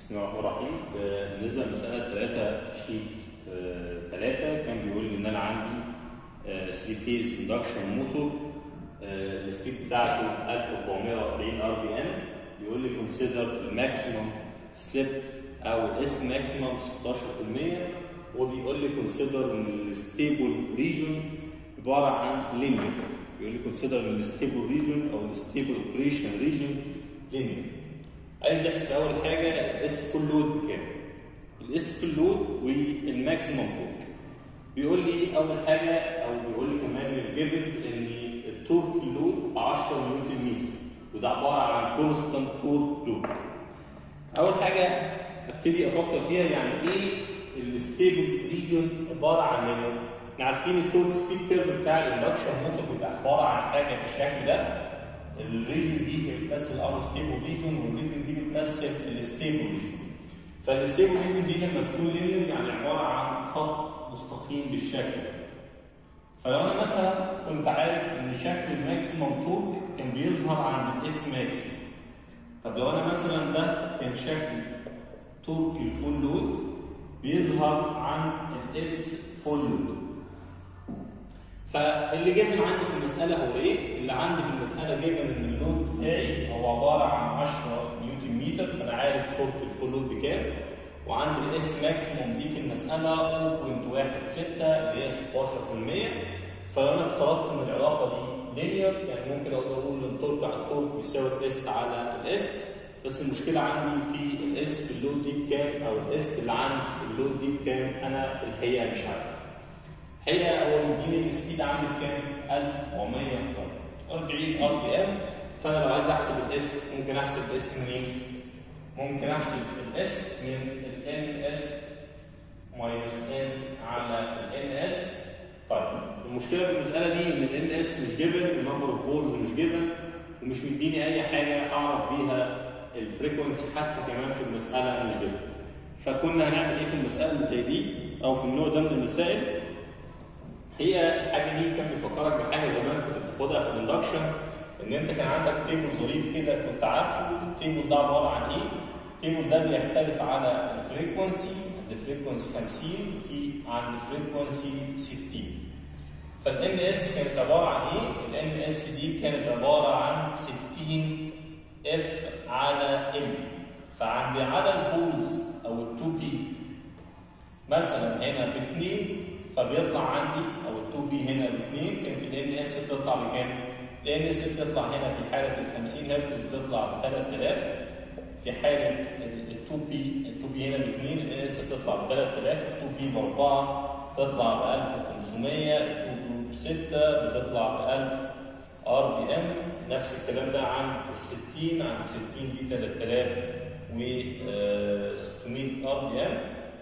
بسم الله الرحمن الرحيم بالنسبه للمساله 3 في شيت 3 كان بيقول لي ان انا عندي 3 فيز اندكشن موتور السبيد بتاعته 1440 ار بي ام بيقول لي كونسيدر الماكسيمم سليب او الاس ماكسيمم 16% وبيقول لي كونسيدر ان الستيبل ريجون عباره عن لينير بيقول لي كونسيدر ان الستيبل ريجون او الستيبل اوبريشن ريجون لينير عايز يحسب اول حاجه الاس فول لود بكام الاس فول لود والماكسيمم تورك بيقول لي اول حاجه او بيقول لي كمان الجيفنز ان التورك لود 10 نيوتن متر وده عباره عن كونستانت تورك لود اول حاجه هبتدي افكر فيها يعني ايه الستيبل ريجون عباره عن ايه احنا عارفين التورك سبيد كيرف بتاع الاندكشن موتور بيبقى عباره عن حاجه بالشكل ده الريجن دي بتمثل الانستيبل ريجن والريجن دي بتمثل الستيبل ريجن فالستيبل ريجن دي لما تكون لينير يعني عباره عن خط مستقيم بالشكل ده فلو انا مثلا كنت عارف ان شكل الماكسيمم تورك كان بيظهر عند الاس ماكسيمم طب لو انا مثلا ده كان شكل تورك الفول لود بيظهر عند الاس فول لود فاللي جيفن عندي في المساله هو ايه؟ اللي عندي في المساله جيفن ان اللود بتاعي هو عباره عن 10 نيوتن متر فانا عارف تورك الفول لود بكام وعندي الاس ماكسيموم دي في المساله 0.16 اللي هي 16% فلو انا افترضت ان العلاقه دي لينير يعني ممكن اقدر اقول ان التورك على التورك بيساوي الاس على الاس بس المشكله عندي في الاس في اللود دي بكام او الاس اللي عند اللود دي بكام انا في الحقيقه مش عارف. الحقيقه هو مديني السبيد عندي بكام؟ 1440 ار بي ام فانا لو عايز احسب الاس ممكن احسب الاس منين؟ ممكن احسب الاس من الان اس ماينس ان على الان اس طيب المشكله في المساله دي ان الان اس مش جيفن النمبر اوف بولز مش جيفن ومش مديني اي حاجه اعرف بيها الفريكونسي حتى كمان في المساله مش جيفن فكنا هنعمل ايه في المساله اللي زي دي او في النوع ده من المسائل هي الحاجه دي كان بيفكرك بحاجه زمان كنت بتاخدها في الاندكشن ان انت كان عندك تيبل ظريف كده كنت عارفه التيبل ده عباره عن ايه؟ التيبل ده بيختلف على الفريكونسي عند فريكونسي 50 في عند فريكونسي 60 فالان اس كانت عباره عن ايه؟ الان اس دي كانت عباره عن 60 اف على ال فعند عدد بولز او ال 2 بي مثلا هنا ب 2 فبيطلع عندي او ال 2 بي هنا ب 2 كانت الان اس بتطلع بكام؟ الان اس بتطلع هنا في حاله ال 50 هرتز بتطلع ب 3000 في حاله ال 2 بي ال 2 بي هنا ب 2 الان اس بتطلع ب 3000 ال 2 بي ب 4 بتطلع ب 1500 ال 2 بي ب 6 بتطلع ب 1000 ار بي ام نفس الكلام ده عند ال 60 عند 60 دي 3000 و 600 ار بي ام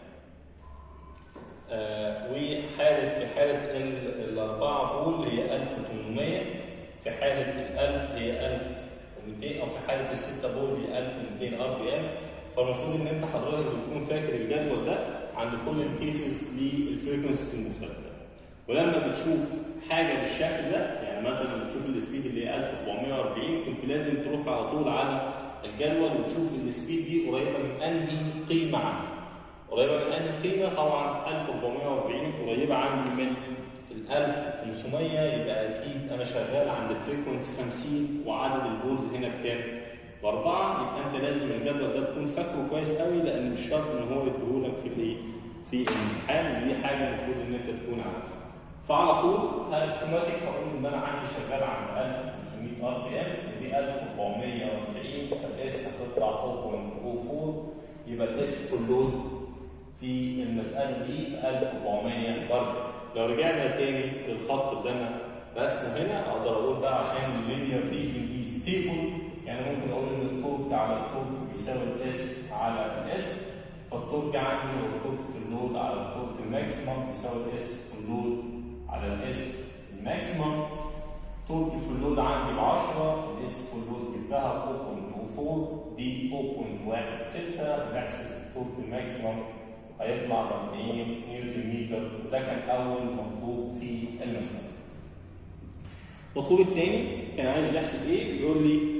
آه وحالة في حالة الأربعة بول هي 1800 في حالة الألف هي 1200 أو في حالة الستة بول هي 1200 ار بي ام فالمفروض إن أنت حضرتك بتكون فاكر الجدول ده عند كل الكيسز للفريكونسيز المختلفة ولما بتشوف حاجة بالشكل ده يعني مثلا بتشوف السبيد اللي هي 1440 كنت لازم تروح على طول على الجدول وتشوف السبيد دي قريبة من أنهي قيمة عندك قريبه من انهي قيمه طبعا 1440 قريبه عندي من ال 1500 يبقى اكيد انا شغال عند فريكونسي 50 وعدد البولز هنا بكام؟ باربعه يبقى انت لازم الجدول ده تكون فاكره كويس قوي لان مش شرط ان هو يديهولك في الايه؟ في الامتحان ودي حاجه المفروض ان انت تكون عارفها. فعلى طول اوتوماتيك هقول ان انا عندي شغال عند 1500 ار بي ام ودي 1440 فالاس هتطلع 0.04 يبقى الاس فول لود في المسألة دي 1400 برضه لو رجعنا تاني للخط اللي أنا رسمه هنا أقدر أقول بقى عشان اللينير ريجن دي ستيبل يعني ممكن أقول إن التورك على التورك بيساوي الإس على الإس فالتورك عندي هو التورك في اللود على التورك الماكسيمم بيساوي الإس في اللود على الإس الماكسيمم تورك في اللود عندي ب 10 الإس في اللود جبتها 0.24 دي 0.16 بنحسب التورك الماكسيمم هيطلع ب 40 نيوتن متر وده كان اول مطلوب في المساله. المطلوب الثاني كان عايز يحسب ايه؟ بيقول لي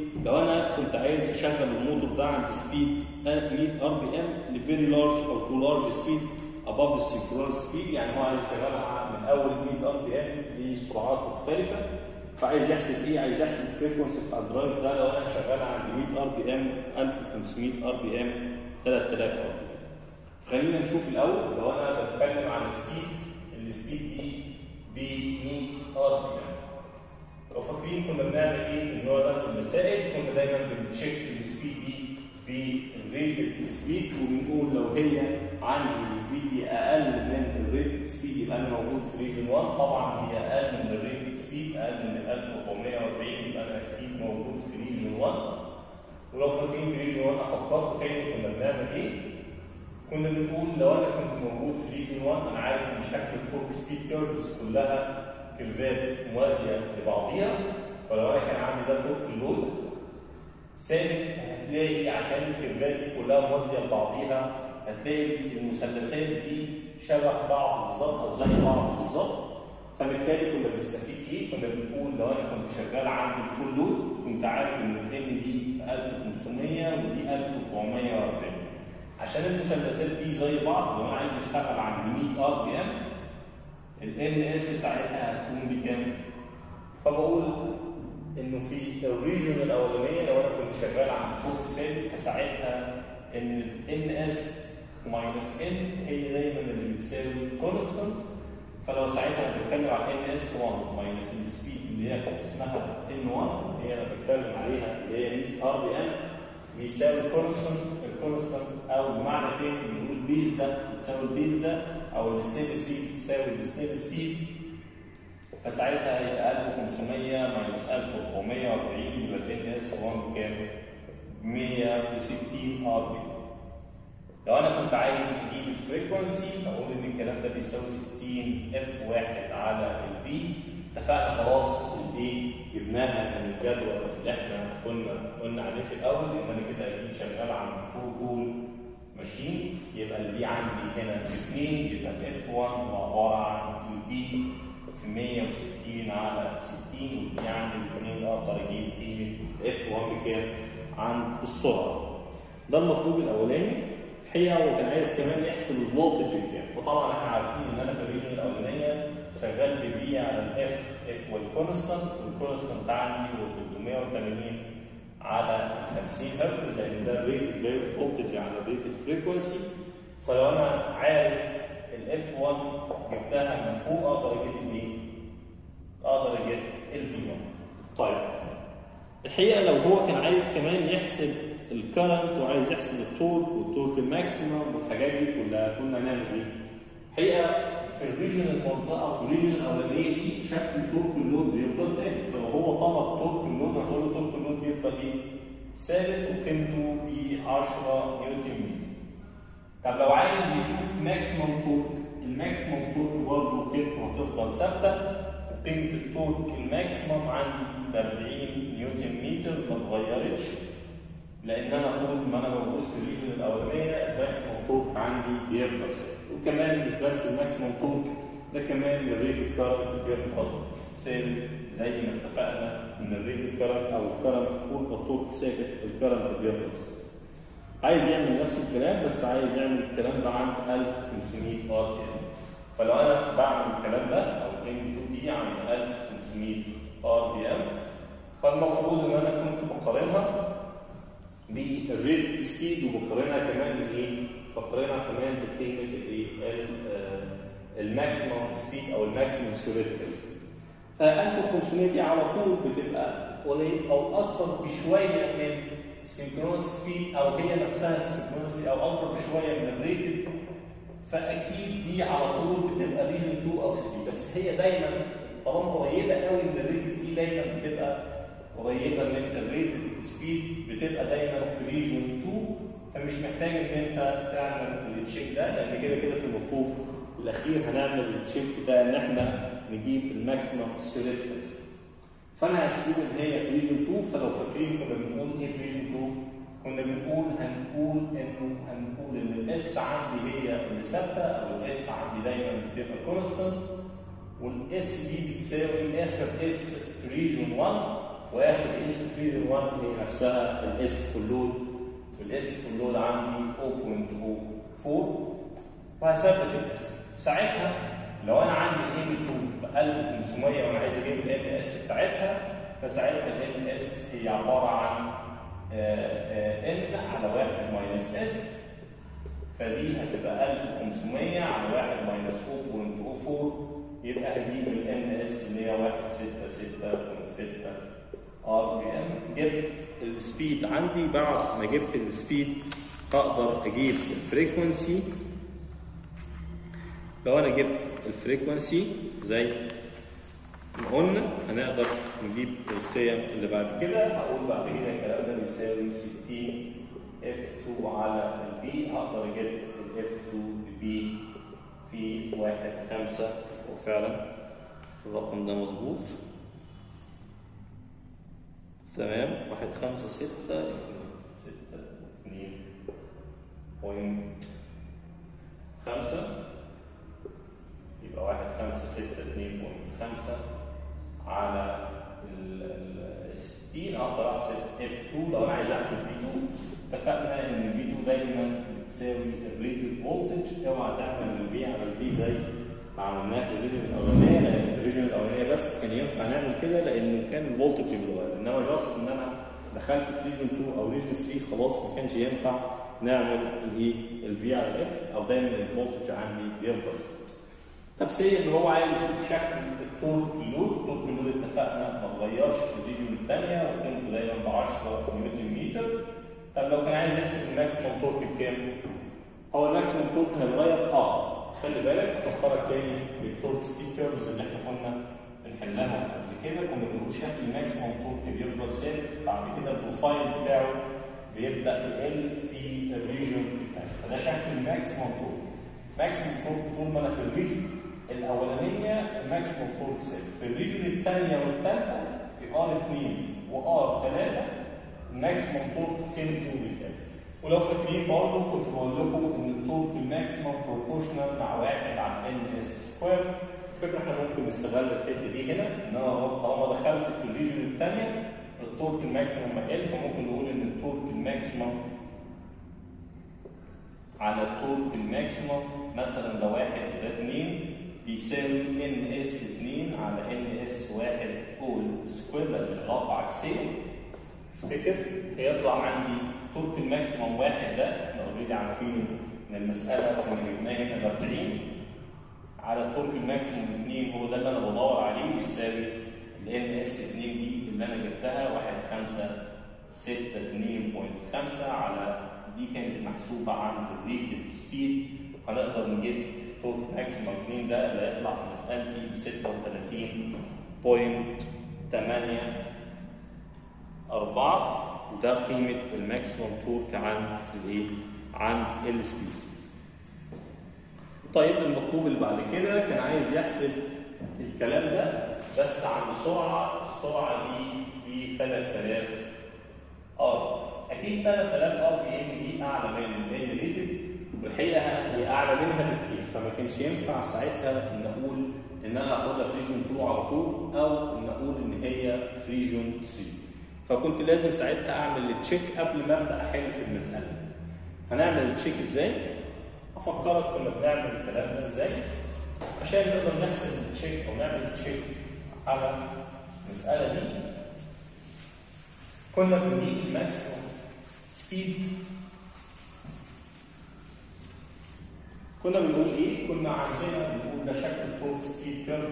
لو انا كنت عايز اشغل الموتور ده عند سبيد 100 ار بي ام لفيري لارج او تو لارج سبيد اباف السينكرونس سبيد يعني هو عايز يشغلها من اول 100 ار بي ام لسرعات مختلفه فعايز يحسب ايه؟ عايز يحسب الفريكونسي بتاع الدرايف ده لو انا شغال عند 100 ار بي ام 1500 ار بي ام 3000 ار بي ام خلينا نشوف الاول لو انا بتكلم عن سبيد السبيد دي ب 100 ار بي ام لو فاكرين كنا بنعمل ايه في النوع ده من المسائل كنا دايما بنتشيك السبيد دي بالريتد سبيد وبنقول لو هي عندي السبيد دي اقل من الريتد سبيد يبقى انا موجود في ريجن 1 طبعا هي اقل من الريتد سبيد اقل من 1440 يبقى انا اكيد موجود في ريجن 1 ولو فاكرين في ريجن 1 افكركم تاني كنا بنعمل ايه كنا بنقول لو انا كنت موجود في ريجن 1 انا عارف ان شكل التورك سبيد كيرفز كلها كيرفات موازيه لبعضيها فلو انا كان عندي ده تورك اللود ثابت هتلاقي عشان الكيرفات دي كلها موازيه لبعضيها هتلاقي المثلثات دي شبه بعض بالظبط او زي بعض بالظبط فبالتالي كنا بنستفيد ايه؟ كنا بنقول لو انا كنت شغال عند الفول لود كنت عارف ان الان دي 1500 ودي 1440 عشان المثلثات دي زي بعض لو انا عايز اشتغل عند 100 ار بي ام الان اس ساعتها هتكون بكام؟ فبقول انه في الريجن الاولانيه لو انا كنت شغال عند فوق ثابت فساعتها ان الان اس ماينس ان هي دايما اللي بتساوي كونستنت فلو ساعتها انا بتكلم على ان اس 1 ماينس السبيد اللي هي كانت اسمها ان 1 هي انا بتكلم عليها اللي هي 100 ار بي ام بيساوي كونستنت الكونستنت او بمعنى تاني بنقول البيز ده بتساوي البيز ده او الستيب سبيد بتساوي الستيب سبيد فساعتها هيبقى 1500 ماينس 1440 يبقى الان اس 1 بكام؟ 160 ار بي لو انا كنت عايز اجيب الفريكونسي اقول ان الكلام ده بيساوي 60 اف 1 على البي اتفقنا خلاص الايه جبناها من الجدول اللي احنا كنا قلنا عليه في الاول ان انا كده اكيد شغال عند فور بول ماشين يبقى البي عندي هنا في 2 يبقى الاف 1 هو عباره عن البي في 160 على 60 والبي عندي الاثنين اقدر اجيب قيمه اف 1 بكام عند السرعه ده المطلوب الاولاني الحقيقه هو كان عايز كمان يحسب الفولتج كام فطبعا احنا عارفين ان انا في الريجن الاولانيه شغال بفي على الاف ايكوال كونستانت والكونستانت عندي هو 380 على 50 هرتز لان ده الريتد فولتج على الريتد فريكونسي فلو انا عارف الاف 1 جبتها من فوق اقدر اجيب الايه؟ اقدر اجيب الفي 1 طيب الحقيقه لو هو كان عايز كمان يحسب الكرنت وعايز يحسب التورك والتورك الماكسيمم والحاجات دي كلها كنا هنعمل ايه؟ الحقيقه في الريجن المنطقه في الريجن الاولانيه دي شكل تورك اللود بيفضل ثابت فلو هو طلب تورك اللود هقول له تورك اللود بيفضل ايه؟ ثابت وقيمته ب 10 نيوتن متر. طب لو عايز يشوف ماكسيمم تورك الماكسيمم تورك برضه قيمته هتفضل ثابته وقيمه التورك الماكسيمم عندي ب 40 نيوتن متر ما اتغيرتش لان انا طول ما انا موجود في الريجن الاولانيه الماكسيموم تورك عندي بيفضل ثابت وكمان مش بس الماكسيموم تورك ده كمان الريتد كارنت بيفضل ثابت زي ما اتفقنا ان الريتد كارنت او الكارنت طول ما التورك ثابت الكارنت بيفضل ثابت عايز يعمل نفس الكلام بس عايز يعمل الكلام ده عند 1500 ار ام فلو انا بعمل الكلام ده او ام 2 دي عند 1500 ار بي ام فالمفروض ان انا كنت بقارنها بالريت سبيد وبقارنها كمان بايه؟ بقارنها كمان بقيمه الايه؟ الماكسيمم سبيد او الماكسيمم ثيوريتيكال سبيد. ف 1500 دي على طول بتبقى قليل او اكبر بشويه من السنكرونس سبيد او هي نفسها السنكرونس سبيد او اكبر بشويه من الريتد فاكيد دي على طول بتبقى ريجن 2 او 3 بس هي دايما طالما قريبه قوي من الريتد دي دايما بتبقى قريبه من الريتد سبيد بتبقى دايما في ريجن 2 فمش محتاج ان انت تعمل التشيك ده لان كده كده في المطلوب الاخير هنعمل التشيك بتاع ان احنا نجيب الماكسيمم ثيوريتيكال فانا هسيب ان هي في ريجن 2 فلو فاكرين كنا بنقول ايه في ريجن 2 كنا بنقول هنقول انه هنقول ان الاس عندي هي اللي ثابته او الاس عندي دايما بتبقى كونستنت والاس دي بتساوي اخر اس في ريجن 1 واخد اس فريزون 1 هي نفسها الاس فول لود والاس فول لود عندي 0.04 وهثبت الاس ساعتها لو انا عندي الام 2 ب 1500 وانا عايز اجيب الام اس بتاعتها فساعتها الام اس هي عباره عن ان على 1 ماينس اس فدي هتبقى 1500 على 1 ماينس 0.04 يبقى هجيب الان اس اللي هي 166.6 ار بي ام جبت السبيد عندي بعد ما جبت السبيد اقدر اجيب الفريكونسي لو انا جبت الفريكونسي زي ما قلنا هنقدر نجيب القيم اللي بعد كده هقول بعد كده الكلام ده بيساوي 60 F2 على البي اقدر اجيب ال F2 ببي في واحد خمسة وفعلا الرقم ده مظبوط تمام واحد خمسة ستة ستة اتنين بوينت خمسة يبقى واحد خمسة ستة اتنين بوينت خمسة على ال 60 اقدر احسب F2 لو انا عايز احسب V2 اتفقنا ان V2 دايما بتساوي الريتد فولتج اوعى تعمل الفي على الفي زي ما عملناه في الريجن الاولانيه لان في الريجن الاولانيه بس كان ينفع نعمل كده لانه كان الفولتج بيتغير انما جاست ان انا دخلت في ريجن 2 او ريجن 3 خلاص ما كانش ينفع نعمل الايه الفي على الاف او دايما الفولتج عندي بيفضل ثابت. طب سي ان هو عايز يشوف شكل التورك لود، التورك لود اتفقنا ما اتغيرش في الريجن الثانيه وقيمته دايما ب 10 نيوتن متر. طب لو كان عايز يحسب الماكسيموم تورك بكام؟ هو الماكسيموم تورك هيتغير؟ اه خلي بالك افكرك تاني بالتورك سبيد كيرفز اللي احنا كنا بنحلها قبل كده كنا بنقول شكل الماكسيموم تورك بيفضل ثابت بعد كده البروفايل بتاعه بيبدا يقل في الريجن بتاعه فده شكل الماكسيموم تورك. ماكسيموم تورك طول ما انا في الريجن الاولانيه الماكسيموم تورك ثابت في الريجن الثانيه والثالثه في ار 2 وار 3 الماكسيموم تورك قيمته بتقل ولو فاكرين برضه كنت بقول لكم ان التورك الماكسيموم بروبورشنال مع واحد على ان اس سكوير فكرة احنا ممكن نستغل الحته دي هنا ان انا طالما دخلت في الريجن الثانيه التورك الماكسيموم قل فممكن نقول ان التورك الماكسيموم على التورك الماكسيموم مثلا ده واحد وده اثنين بيساوي ان اس 2 على ان اس 1 اول سكوير لان العلاقه عكسيه افتكر هيطلع عندي تورك الماكسيموم واحد ده احنا اوريدي عارفينه من المساله كنا جبناه هنا ب 40 على التورك الماكسيموم 2 هو ده اللي انا بدور عليه بيساوي الان اس 2 دي اللي انا جبتها 1 5 6 2.5 على دي كانت محسوبه عند الريتد سبيد هنقدر نجيب تورك ماكسيموم 2 ده اللي هيطلع في مسألتي ب 36.8 4 وده قيمة الماكسيموم تورك عن الايه؟ عن السبيد. طيب المطلوب اللي بعد كده كان عايز يحسب الكلام ده بس عن سرعة السرعة دي ب 3000 ار اكيد 3000 ار بي ام دي اعلى من ال ريتد والحقيقه هي اعلى منها بكتير فما كانش ينفع ساعتها ان اقول ان انا اخدها في ريجون 2 على طول او ان اقول ان هي في ريجون 3 فكنت لازم ساعتها اعمل التشيك قبل ما ابدا احل في المساله هنعمل التشيك ازاي افكرك كنا بنعمل الكلام ده ازاي عشان نقدر نحسب التشيك او نعمل تشيك على المساله دي كنا بنجيب الماكسيموم سبيد كنا بنقول ايه؟ كنا عندنا بنقول ده شكل التورك سبيد كيرف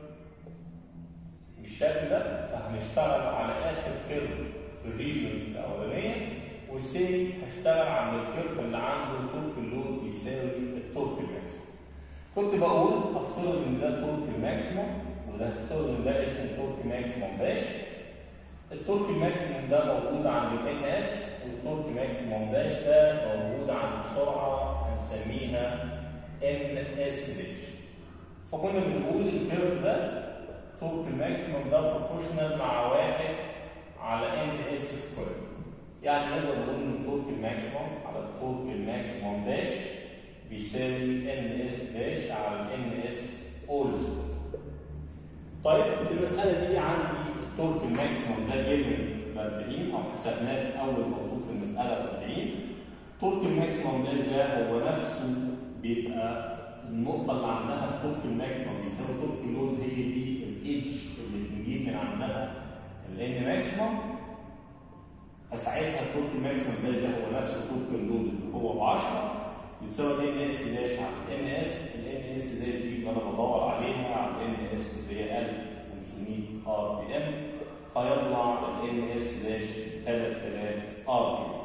بالشكل ده فهنشتغل على اخر كيرف في الريجن الاولانيه وسي هشتغل عند الكيرف اللي عنده تورك اللود بيساوي التورك الماكسيموم. كنت بقول افترض ان ده التورك الماكسيموم وده افترض ان ده اسمه التورك ماكسيموم داش. التورك الماكسيموم ده موجود عند الان اس والتورك ماكسيموم داش ده موجود عند سرعه هنسميها ان اس داش. فكنا بنقول الكيرف ده تورك الماكسيموم ده بروبورشنال مع واحد على ان اس سكوير. يعني نقدر نقول ان التورك الماكسيموم على التورك الماكسيموم داش بيساوي ان اس داش على الان اس اول سكوير. طيب في المساله دي عندي التورك الماكسيموم ده جيفن ب 40 او حسبناه في اول موضوع في المساله ب 40 تورك الماكسيموم داش ده هو نفسه بيبقى النقطه اللي عندها التورك الماكسيموم بيساوي تورك لود هي دي الاتش اللي بنجيب من عندها الان ماكسيموم فساعتها التورك الماكسيموم داش ده هو نفس التورك اللود اللي هو ب 10 بتساوي ان اس داش على ان اس الان اس داش دي اللي انا بدور عليها على الان اس اللي هي 1500 ار بي ام فيطلع الان اس داش 3000 ار بي ام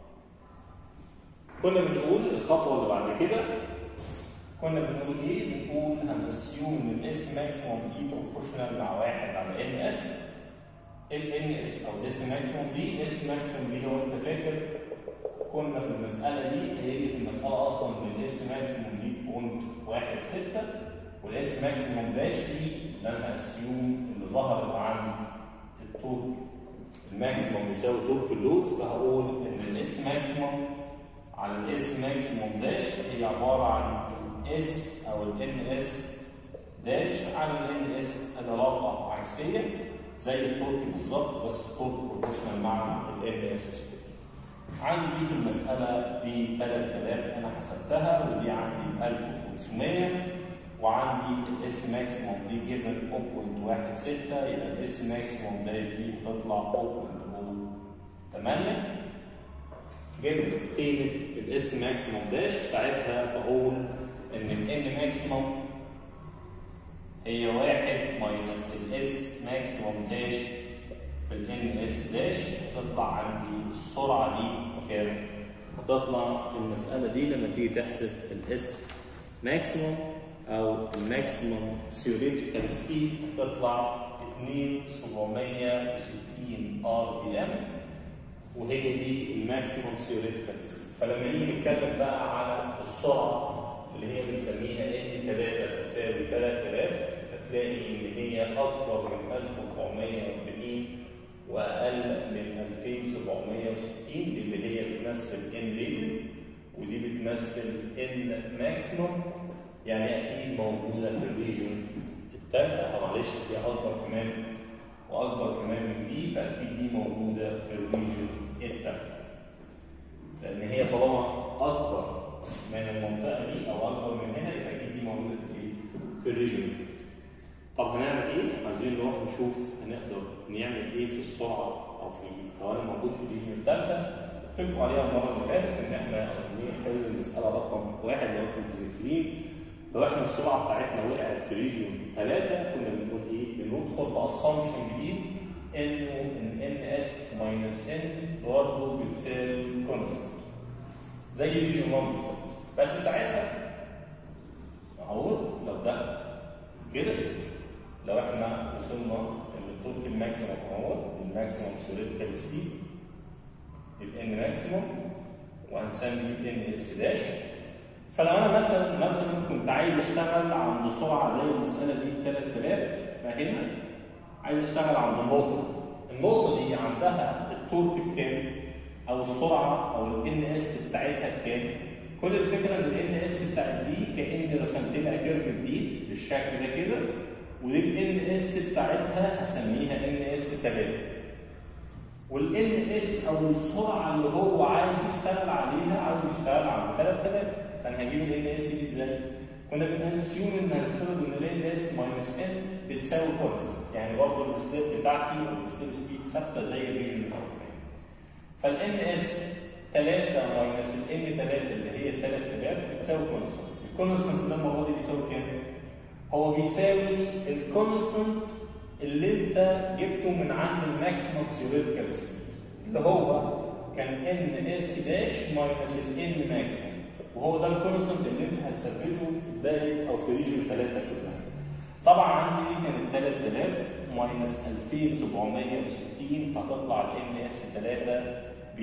كنا بنقول الخطوه اللي بعد كده كنا بنقول ايه؟ بنقول هنسيوم ان الاس ماكسيموم دي بروبورشنال مع واحد على ان اس الان اس او الاس ماكسيموم دي اس ماكسيموم دي لو انت فاكر كنا في المساله دي هيجي في المساله اصلا ان الاس ماكسيموم دي بوينت واحد ستة والاس ماكسيموم داش دي اللي انا هسيوم اللي ظهرت عند التورك الماكسيموم بيساوي تورك اللود فهقول ان الاس ماكسيموم على الاس ماكسيموم داش هي عباره عن الاس او الان اس داش على الان اس العلاقه عكسيه زي التورك بالظبط بس التورك بروبورشنال مع الان اس عندي دي في المسألة ب 3000 أنا حسبتها ودي عندي ب 1500 وعندي الاس ماكسيموم دي جيفن 0.16 يبقى الاس ماكسيموم داش دي هتطلع 0.08 جبت قيمة الاس ماكسيموم داش ساعتها بقول إن الان ماكسيموم هي واحد ماينس الاس ماكسيموم داش في الان اس داش تطلع عندي السرعه دي كام؟ هتطلع في المساله دي لما تيجي تحسب الاس ماكسيموم او الماكسيموم ثيوريتيكال سبيد هتطلع 2760 ار بي ام وهي دي الماكسيموم ثيوريتيكال سبيد فلما نيجي نتكلم بقى على السرعه اللي هي بنسميها ان 3 تساوي 3000 هتلاقي ان هي اكبر من 1440 واقل من 2760 دي اللي هي بتمثل ان ريتد ودي بتمثل ان ماكسيموم يعني اكيد موجوده في الريجن الثالثه معلش هي اكبر كمان واكبر كمان من دي فاكيد دي موجوده في الريجن الثالثه لان هي طالما اكبر من المنطقه دي او اكبر من هنا يبقى اكيد دي موجوده في في الريجن طب هنعمل ايه؟ عايزين نروح نشوف هنقدر نعمل ايه في السرعه او في الحوالي موجود في الريجن الثالثه قلت لكم عليها المره اللي فاتت ان احنا عشان نحل المساله رقم واحد لو انتم متذكرين لو احنا السرعه بتاعتنا وقعت في ريجن ثلاثه كنا بنقول ايه؟ بندخل باسامبشن جديد انه ان ان اس ماينس ان برضه بتساوي كونستنت زي ريجن 1 بالظبط بس ساعتها اهو لو ده كده لو احنا وصلنا ان التورك الماكسيموم اهو الماكسيموم ثيوريتيكال سبيد الان ماكسيموم وهنسمي ان اس داش فلو انا مثلا مثلا كنت عايز اشتغل عند سرعه زي المساله دي 3000 فهنا عايز اشتغل عند النقطه دي النقطه دي عندها التورك بكام او السرعه او الان اس بتاعتها بكام كل الفكره ان الان اس بتاعت دي كاني رسمت لها كيرف جديد بالشكل ده كده ودي الان اس بتاعتها هسميها ان اس 3 والان اس او السرعه اللي هو عايز يشتغل عليها عايز يشتغل عند 3000 فانا هجيب الان اس دي ازاي؟ كنا بنسيوم ان هنفترض ان الان اس ماينس ان بتساوي كونستنت يعني برضه الستيب بتاعتي او الستيب سبيد ثابته زي الريجن الاولاني فالان اس 3 ماينس الان 3 اللي هي 3000 بتساوي كونستنت الكونستنت ده المره دي بيساوي كام؟ هو بيساوي الكونستنت اللي انت جبته من عند الماكسيموم ثيوريتيكال سبيد اللي هو كان ان اس داش ماينس الان ماكسيموم وهو ده الكونستنت اللي انت هتثبته في بدايه او في ريجن ثلاثه كلها. طبعا عندي دي كانت 3000 ماينس 2760 هتطلع الان اس 3 ب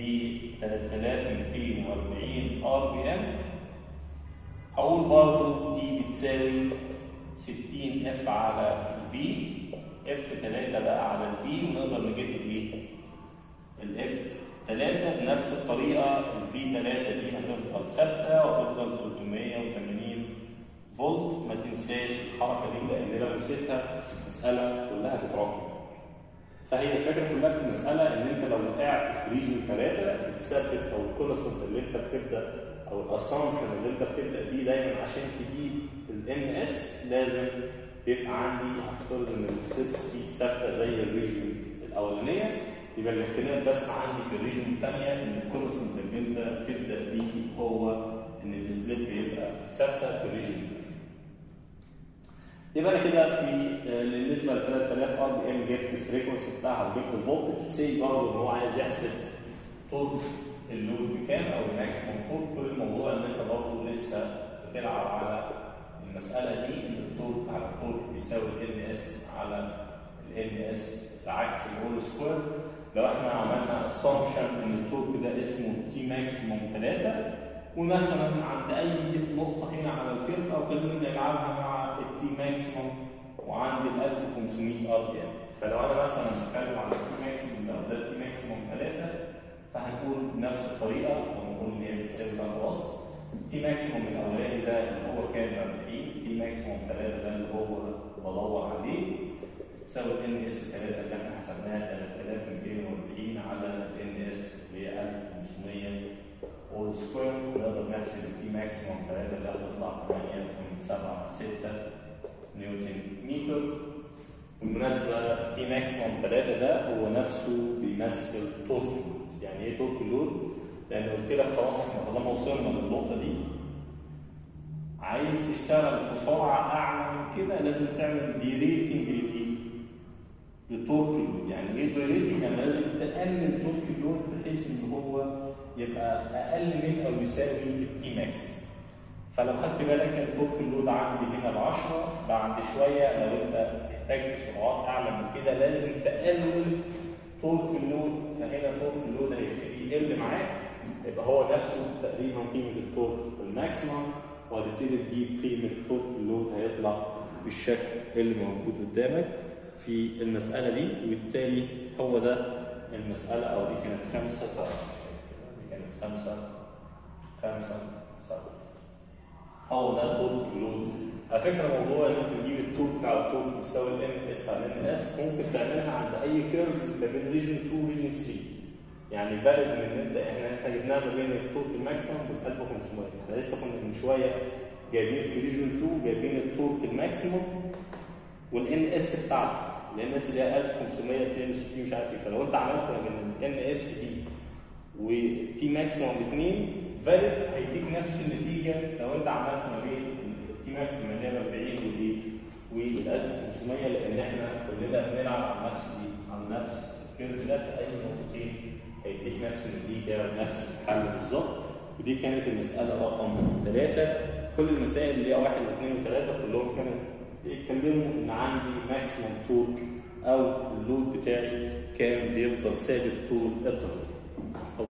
3240 ار بي ام هقول برضه دي بتساوي 60 اف على البي اف 3 بقى على البي ونقدر نجيب الايه؟ الاف 3 بنفس الطريقه الفي 3 دي هتفضل ثابته وهتفضل 380 فولت ما تنساش الحركه دي لان لو نسيتها المساله كلها بتراكم فهي الفكره كلها في المساله ان انت لو وقعت في ريجن ثلاثه بتثبت او الكونستنت اللي انت بتبدا او الاسامبشن اللي انت بتبدا بيه دايما عشان تجيب الان اس لازم يبقى عندي هفترض ان الستبس دي ثابته زي الريجن الاولانيه يبقى الاختلاف بس عندي في الريجن الثانيه ان الكونستنت اللي انت بتبدا بيه هو ان السليب يبقى ثابته في الريجن يبقى انا كده في آه، بالنسبه ل 3000 ار بي ام جبت الفريكونسي بتاعها وجبت الفولتج سي برضه ان هو عايز يحسب طول اللود بكام او الماكسيموم طول كل الموضوع ان انت برضه لسه بتلعب على المساله دي ان التورك على التورك بيساوي ال اس على ال اس بعكس الهول سكوير لو احنا عملنا اسامبشن ان التورك ده اسمه تي ماكسيموم 3 ومثلا عند اي نقطه هنا على الكيرف او خلينا نلعبها مع التي ماكسيموم وعند ال 1500 ار بي ام فلو انا مثلا بتكلم على التي ماكسيموم ده وده التي ماكسيموم 3 فهنقول بنفس الطريقه ونقول ان هي بتساوي ده خلاص التي ماكسيموم الاولاني ده اللي هو كان 40 التي ماكسيموم 3 ده اللي هو بدور عليه تساوي ال اس 3 اللي احنا حسبناها 3240 على ال اس اللي هي 1500 اول سكوير ونقدر نحسب التي ماكسيموم 3 اللي هتطلع 8.76 نيوتن متر بالمناسبة تي ماكسيموم 3 ده هو نفسه بيمثل تورك لود يعني ايه تورك لود؟ لأن قلت لك خلاص احنا طالما وصلنا للنقطة دي عايز تشتغل في سرعة أعلى من كده لازم تعمل دي ريتنج لإيه؟ لتورك لود يعني ايه دي ريتنج؟ يعني لازم تقلل تورك لود بحيث إن هو يبقى اقل من او يساوي التي ماكسيمم فلو خدت بالك التورك اللود عندي هنا ب 10 بعد شويه لو انت احتاجت سرعات اعلى من كده لازم تقلل تورك اللود فهنا تورك اللود هيبتدي يقل معاك يبقى هو نفسه تقريبا قيمه التورك الماكسيمم وهتبتدي تجيب قيمه تورك اللود هيطلع بالشكل اللي موجود قدامك في المساله دي وبالتالي هو ده المساله او دي كانت خمسه سبعه كانت خمسة خمسة سبعة هو ده تورك اللود على فكرة موضوع ان انت تجيب التورك على التورك بيساوي الام اس على الام اس ممكن تعملها عند اي كيرف ما بين ريجن 2 وريجن 3 يعني فاليد من ان انت احنا احنا جبناها ما بين التورك الماكسيمم وال 1500 احنا لسه كنا من شوية جايبين في ريجن 2 جايبين التورك الماكسيمم والان اس بتاعته الان اس اللي هي 1562 مش عارف ايه فلو انت عملت ما بين الان اس دي والتي ماكسيموم الاثنين فاليد هيديك نفس النتيجه لو انت عملت ما بين التي ماكسيموم اللي هي 40 والايه وال 1500 لان احنا كلنا بنلعب على نفس دي على نفس الكيرف ده في اي نقطتين هيديك نفس النتيجه ونفس الحل بالظبط ودي كانت المساله رقم ثلاثه كل المسائل اللي هي واحد واثنين وثلاثه كلهم كانوا بيتكلموا ان عندي ماكسيموم تورك او اللود بتاعي كان بيفضل ثابت طول الطريق